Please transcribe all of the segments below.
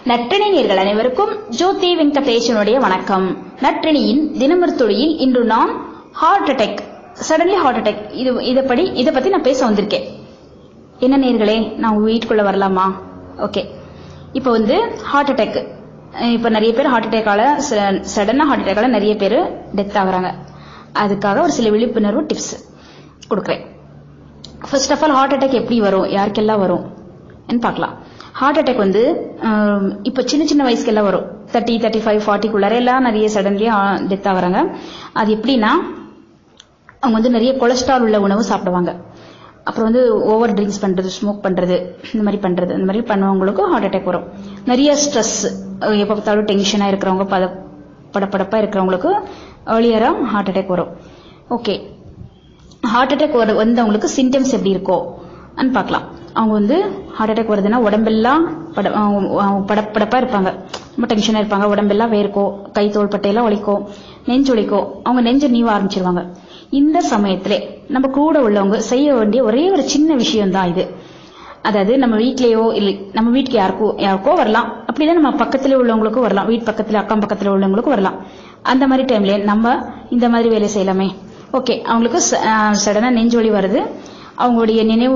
நற்றிணை நேர்கள் அனைவருக்கும் ஜோதி வெங்கடேஷனுடைய வணக்கம் நற்றிணியின் தினமொரு துளியில் இன்று நான் heart attack suddenly heart attack இது இதை படி இதை பத்தி நான் பேச வந்திருக்கேன் என்ன நேர்களே நான் உங்க வீட்டுக்குள்ள வரலாமா ஓகே இப்போ வந்து ஹார்ட் அட்டாக் இப்போ நிறைய பேர் ஹார்ட் அட்டாக்கால சடனாக ஹார்ட் அட்டாக்கால நிறைய பேர் டெத் ஆகுறாங்க அதுக்காக ஒரு சில விழிப்புணர்வு டிப்ஸ் கொடுக்குறேன் first of all heart attack எப்படி வரும் யாருக்கெல்லாம் வரும் பார்க்கலாம் ஹார்ட் அட்டாக் வந்து ஆம், இப்போ சின்ன சின்ன வயசுக்கெல்லாம் வரும் தேர்ட்டி தேர்ட்டி ஃபைவ் ஃபார்ட்டிக்குள்ளார எல்லாம் நிறைய சடன்லி டெத் ஆகுறாங்க அது எப்படின்னா அவங்க வந்து நிறைய கொலஸ்ட்ரால் உள்ள உணவு சாப்பிடுவாங்க அப்புறம் வந்து ஓவர் ட்ரிங்க்ஸ் பண்றது ஸ்மோக் பண்றது இந்த மாதிரி பண்றது இந்த மாதிரி பண்ணவங்களுக்கும் ஹார்ட் அட்டாக் வரும் நிறைய ஸ்ட்ரெஸ் எப்போ பார்த்தாலும் டென்ஷனா இருக்கிறவங்க பத படப்படப்பா இருக்கிறவங்களுக்கு ஏர்லியரா ஹார்ட் அட்டாக் வரும் ஓகே ஹார்ட் அட்டாக் வந்தவங்களுக்கு சிம்டம்ஸ் எப்படி இருக்கோ அன்னு பார்க்கலாம் அவங்க வந்து ஹார்ட் அட்டாக் வருதுன்னா உடம்பெல்லாம் பட அவங்க- அவங்க படப்படப்பா இருப்பாங்க ரொம்ப டென்ஷனா இருப்பாங்க உடம்பெல்லாம் வேர்க்கும் கை தோள் பட்டையெல்லாம் வலிக்கும் நெஞ்சு வலிக்கும் அவங்க நெஞ்சு நீவ ஆரம்பிச்சிருவாங்க இந்த சமயத்திலே நம்ம கூட உள்ளவங்க செய்ய வேண்டிய ஒரே ஒரு சின்ன விஷயம் தான் இது அதாவது நம்ம வீட்லயோ இல்லை நம்ம வீட்டுக்கு யாருக்கோ யாருக்கோ வரலாம் அப்படிதான் நம்ம பக்கத்துல உள்ளவங்களுக்கும் வரலாம் வீட்டு பக்கத்துல அக்கம் பக்கத்துல உள்ளவங்களுக்கும் வரலாம் அந்த மாதிரி டைம்ல நம்ம இந்த மாதிரி வேலை செய்யலாமே ஓகே அவங்களுக்கு சடனா நெஞ்சு வலி வருது அவங்களுடைய நினைவு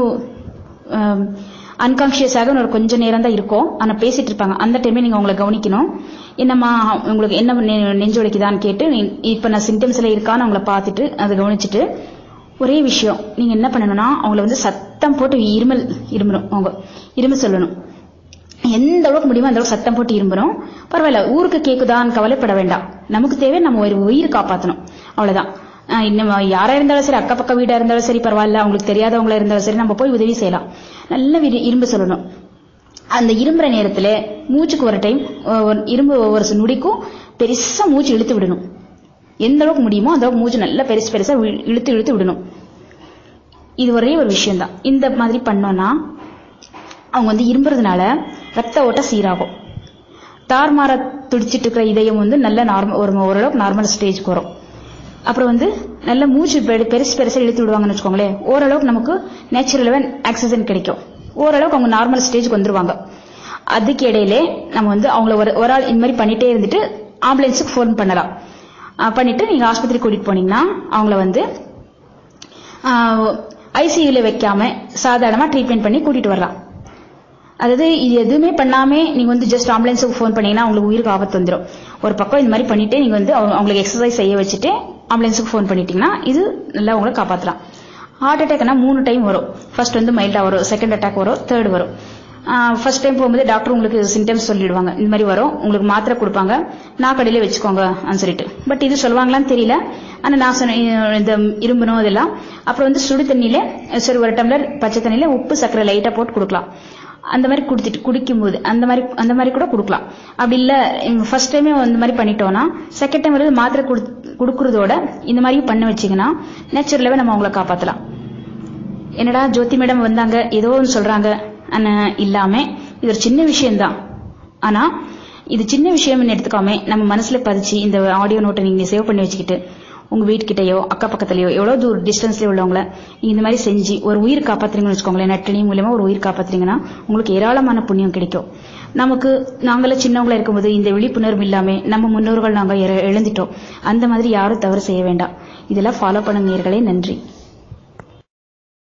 அன்கான்சியஸாக ஒரு கொஞ்ச நேரம் தான் இருக்கும் ஆனா பேசிட்டு இருப்பாங்க அந்த டைம்ல நீங்க அவங்களை கவனிக்கணும் என்னம்மா உங்களுக்கு என்ன நெ- நெஞ்சு வலிக்குதான்னு கேட்டு நீ- இப்ப நான் சிம்டம்ஸ்ல இருக்கான்னு அவங்கள பார்த்துட்டு அதை கவனிச்சுட்டு ஒரே விஷயம் நீங்க என்ன பண்ணணும்னா அவங்கள வந்து சத்தம் போட்டு இருமல் இருமணும் அவங்க இருமல் சொல்லணும் எந்த அளவுக்கு முடியுமோ அந்த அளவுக்கு சத்தம் போட்டு இரும்பணும் பரவாயில்ல ஊருக்கு கேக்குதான்னு கவலைப்பட வேண்டாம் நமக்கு தேவை நம்ம ஒரு உயிர் காப்பாத்தணும் அவ்வளவுதான் ஆஹ் இன்னும் யாரா இருந்தாலும் சரி அக்க பக்க வீடா இருந்தாலும் சரி பரவாயில்ல அவங்களுக்கு தெரியாதவங்களா இருந்தாலும் சரி நம்ம போய் உதவி செய்யலாம் நல்ல விரு- இரும்பு சொல்லணும் அந்த இரும்புற நேரத்துல மூச்சுக்கு ஒரு டைம் இரும்பு ஒவ்வொரு நொடிக்கும் பெருசா மூச்சு இழுத்து விடணும் எந்த அளவுக்கு முடியுமோ அந்த அளவுக்கு மூச்சு நல்லா பெருசு பெருசா இழு- இழுத்து இழுத்து விடணும் இது ஒரே ஒரு விஷயம்தான் இந்த மாதிரி பண்ணோம்னா அவங்க வந்து இரும்புறதுனால ரத்த ஓட்டம் சீராகும் தார்மார துடிச்சிட்டு இருக்கிற இதயம் வந்து நல்ல நார்மல் ஒரு ஓரளவுக்கு நார்மல் ஸ்டேஜ்க்கு வரும் அப்புறம் வந்து நல்ல மூச்சு பெரு- பெருசு பெருசா இழுத்து விடுவாங்கன்னு வச்சுக்கோங்களேன் ஓரளவுக்கு நமக்கு நேச்சுரலாக ஆக்சிஜன் கிடைக்கும் ஓரளவுக்கு அவங்க நார்மல் ஸ்டேஜ்க்கு வந்துருவாங்க அதுக்கு இடையிலே நம்ம வந்து அவங்கள ஒரு ஒரு ஆள் இந்த மாதிரி பண்ணிட்டே இருந்துட்டு ஆம்புலன்ஸுக்கு ஃபோன் பண்ணலாம் அஹ் பண்ணிட்டு நீங்க ஆஸ்பத்திரி கூட்டிட்டு போனீங்கன்னா அவங்கள வந்து ஐசியூல வைக்காம சாதாரணமா ட்ரீட்மெண்ட் பண்ணி கூட்டிட்டு வரலாம் அதாவது இது எதுவுமே பண்ணாம நீங்க வந்து ஜஸ்ட் ஆம்புலன்ஸுக்கு ஃபோன் பண்ணீங்கன்னா அவங்களுக்கு உயிருக்கு ஆபத்து வந்துடும் ஒரு பக்கம் இந்த மாதிரி பண்ணிட்டு நீங்க வந்து அவங்க- அவங்களுக்கு எக்ஸசைஸ் செய்ய வச்சுட்டு ஆம்புலன்ஸுக்கு ஃபோன் பண்ணிட்டீங்கன்னா இது நல்லா அவங்கள காப்பாத்தலாம் ஹார்ட் அட்டாக்னா மூணு டைம் வரும் ஃபர்ஸ்ட் வந்து மைல்டா வரும் செகண்ட் அட்டாக் வரும் தேர்ட் வரும் ஃபர்ஸ்ட் டைம் போகும்போது டாக்டர் உங்களுக்கு சிம்டம்ஸ் சொல்லிடுவாங்க இந்த மாதிரி வரும் உங்களுக்கு மாத்திரை கொடுப்பாங்க நாக்கடியில வச்சுக்கோங்க அப்படின்னு சொல்லிட்டு பட் இது சொல்லுவாங்களான்னு தெரியல ஆனா நான் சொன்ன இந்த இரும்பணும் இதெல்லாம் அப்புறம் வந்து சுடு தண்ணியில சரி ஒரு டம்ளர் பச்சை தண்ணியில உப்பு சர்க்கரை லைட்டா போட்டு கொடுக்கலாம் அந்த மாதிரி குடுத்துட்டு குடிக்கும்போது அந்த மாதிரி அந்த மாதிரி கூட கொடுக்கலாம் அப்படி இல்ல ஃபர்ஸ்ட் டைமே அந்த மாதிரி பண்ணிட்டோம்னா செகண்ட் டைம் வந்து மாத்திரை குடு- கொடுக்கறதோட இந்த மாதிரியும் பண்ண வச்சீங்கன்னா நேச்சுரலாவே நம்ம அவங்கள காப்பாத்தலாம் என்னடா ஜோதி மேடம் வந்தாங்க ஏதோ ஒன்று சொல்றாங்க ஆனா இல்லாம இது ஒரு சின்ன விஷயம்தான் ஆனா இது சின்ன விஷயம்னு எடுத்துக்காம நம்ம மனசுல பதிச்சு இந்த ஆடியோ நோட்டை நீங்க சேவ் பண்ணி வச்சுக்கிட்டு உங்க வீட்டுக்கிட்டயோ அக்க பக்கத்துலயோ எவ்வளவு தூர டிஸ்டன்ஸ்ல உள்ளவங்கள நீங்க இந்த மாதிரி செஞ்சு ஒரு உயிர் காப்பாத்துறீங்கன்னு வச்சுக்கோங்களேன் நட்டினி மூலியமா ஒரு உயிர் காப்பாத்துறீங்கன்னா உங்களுக்கு ஏராளமான புண்ணியம் கிடைக்கும் நமக்கு நாங்கள சின்னவங்களா இருக்கும்போது இந்த விழிப்புணர்வு இல்லாம நம்ம முன்னோர்கள் நாங்க இழ- இழந்துட்டோம் அந்த மாதிரி யாரும் தவறு செய்ய வேண்டாம் இதெல்லாம் ஃபாலோ பண்ணுங்க நேயர்களே நன்றி